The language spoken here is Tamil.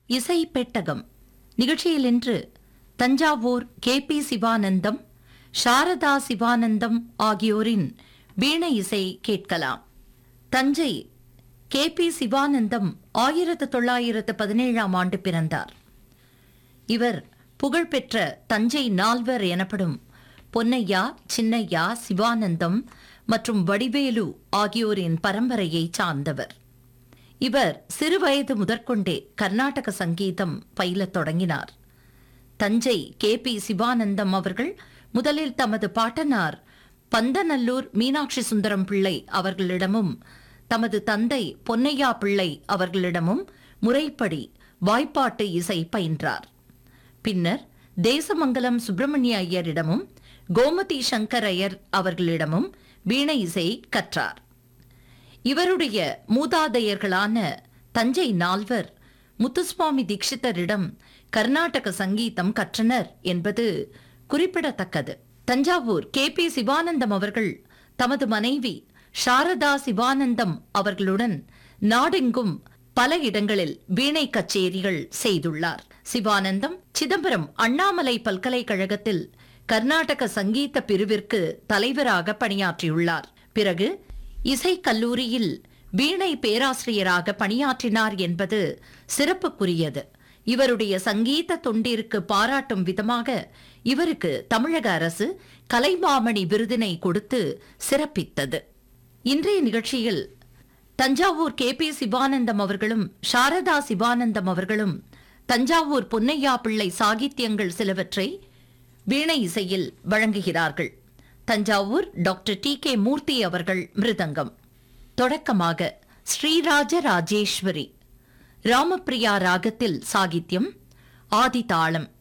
இசை பெட்டகம் நிகழ்ச்சியில் இன்று தஞ்சாவூர் கே பி சிவானந்தம் சாரதா சிவானந்தம் ஆகியோரின் வீணை இசை கேட்கலாம் தஞ்சை கே பி சிவானந்தம் ஆயிரத்து தொள்ளாயிரத்து பதினேழாம் ஆண்டு பிறந்தார் இவர் புகழ்பெற்ற தஞ்சை நால்வர் எனப்படும் பொன்னையா சின்னையா சிவானந்தம் மற்றும் வடிவேலு ஆகியோரின் பரம்பரையை சார்ந்தவர் இவர் சிறுவயது முதற்கொண்டே கர்நாடக சங்கீதம் பயிலத் தொடங்கினார் தஞ்சை கே பி சிவானந்தம் அவர்கள் முதலில் தமது பாட்டனார் பந்தநல்லூர் மீனாட்சி சுந்தரம் பிள்ளை அவர்களிடமும் தமது தந்தை பொன்னையா பிள்ளை அவர்களிடமும் முறைப்படி வாய்ப்பாட்டு இசை பயின்றார் பின்னர் தேசமங்கலம் சுப்பிரமணிய ஐயரிடமும் கோமதி சங்கர் ஐயர் அவர்களிடமும் வீணை இசை கற்றார் இவருடைய மூதாதையர்களான தஞ்சை நால்வர் முத்துசுவாமி தீட்சிதரிடம் கர்நாடக சங்கீதம் கற்றனர் என்பது குறிப்பிடத்தக்கது தஞ்சாவூர் கே பி சிவானந்தம் அவர்கள் தமது மனைவி சாரதா சிவானந்தம் அவர்களுடன் நாடெங்கும் பல இடங்களில் வீணை கச்சேரிகள் செய்துள்ளார் சிவானந்தம் சிதம்பரம் அண்ணாமலை பல்கலைக்கழகத்தில் கர்நாடக சங்கீத பிரிவிற்கு தலைவராக பணியாற்றியுள்ளார் பிறகு இசைக் கல்லூரியில் வீணை பேராசிரியராக பணியாற்றினார் என்பது சிறப்புக்குரியது இவருடைய சங்கீத தொண்டிற்கு பாராட்டும் விதமாக இவருக்கு தமிழக அரசு கலைமாமணி விருதினை கொடுத்து சிறப்பித்தது இன்றைய நிகழ்ச்சியில் தஞ்சாவூர் கே பி சிவானந்தம் அவர்களும் சாரதா சிவானந்தம் அவர்களும் தஞ்சாவூர் பொன்னையா பிள்ளை சாகித்யங்கள் சிலவற்றை வீணை இசையில் வழங்குகிறார்கள் Thanjavur doctor T K Murthy அவர்கள் மிருதங்கம் தொடக்கமாக ஸ்ரீராஜ ராஜேஸ்வரி ராமப்பிரியா ராகத்தில் சாகித்யம் ஆதிதாளம்